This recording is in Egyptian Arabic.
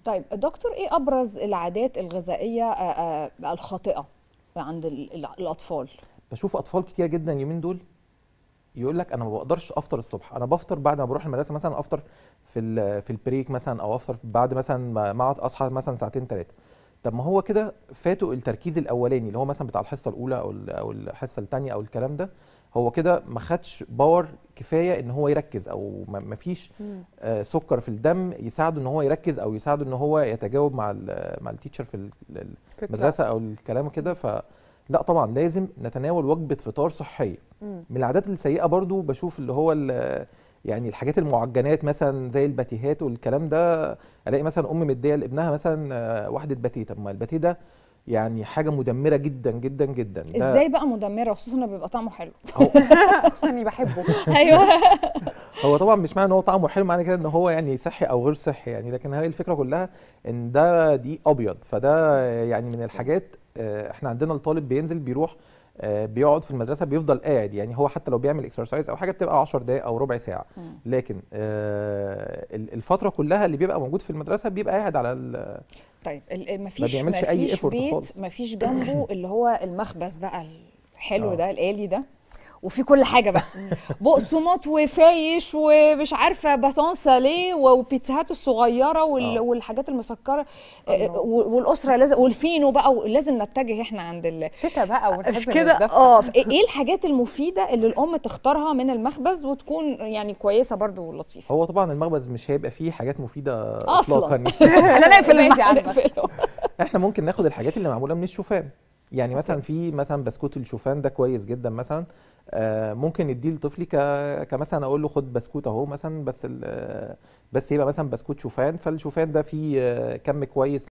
طيب دكتور ايه ابرز العادات الغذائيه آه، آه، الخاطئه عند ال- ال- الاطفال بشوف اطفال كتير جدا اليومين دول يقول لك انا ما بقدرش افطر الصبح انا بفطر بعد ما بروح المدرسه مثلا افطر في ال- في البريك مثلا او افطر بعد مثلا ما ما اقعد اصحى مثلا ساعتين ثلاثه طب ما هو كده فاته التركيز الاولاني اللي هو مثلا بتاع الحصه الاولى او ال- او الحصه الثانيه او الكلام ده هو كده ما خدش باور كفايه ان هو يركز او ما ما فيش آه، سكر في الدم يساعده ان هو يركز او يساعده ان هو يتجاوب مع ال مع التيتشر في ال- ال- في المدرسه الكلاس. او الكلام كده فلا طبعا لازم نتناول وجبه فطار صحيه مم. من العادات السيئه برضو بشوف اللي هو ال- يعني الحاجات المعجنات مثلا زي الباتيهات والكلام ده الاقي مثلا ام مديه لابنها مثلا آه، واحده باتيه طب ما الباتيه ده يعني حاجه مدمره جدا جدا جدا ده ازاي بقى مدمره خصوصا انه بيبقى طعمه حلو هو, خصوصا اني بحبه ايوه هو طبعا مش معنى ان هو طعمه حلو معنى كده ان هو يعني صحي او غير صحي يعني لكن هي الفكره كلها ان ده دي ابيض فده يعني من الحاجات آه، احنا عندنا الطالب بينزل بيروح آه، بيقعد في المدرسه بيفضل قاعد يعني هو حتى لو بيعمل اكسرسايز او حاجه بتبقى 10 دقائق او ربع ساعه مم. لكن آه، ال- الفتره كلها اللي بيبقى موجود في المدرسه بيبقى قاعد على ال- طيب ال- مفيش بيعملش أي مفيش effort بيت خالص. مفيش جنبه اللي هو المخبز بقى الحلو آه. ده الآلي ده وفي كل حاجه بقى بقسماط وفايش ومش عارفه باتون ساليه والبيتزاهات الصغيره وال... آه. والحاجات المسكره الله. آه، والاسره لازم والفينو بقى لازم نتجه احنا عند ال... شتاء بقى مش ونحب كده نتدفى. اه ايه الحاجات المفيده اللي الام تختارها من المخبز وتكون يعني كويسه برضو ولطيفه هو طبعا المخبز مش هيبقى فيه حاجات مفيده أصلاً. اطلاقا انا نقفل ابعدي المح- عنها. نقفله. احنا ممكن ناخد الحاجات اللي معموله من الشوفان يعني مثلا في مثلا بسكوت الشوفان ده كويس جدا مثلا آه، ممكن نديه لطفلي ك... كمثلا اقول له خد بسكوت اهو مثلا بس ال... بس يبقى مثلا بسكوت شوفان فالشوفان ده فيه آه، كم كويس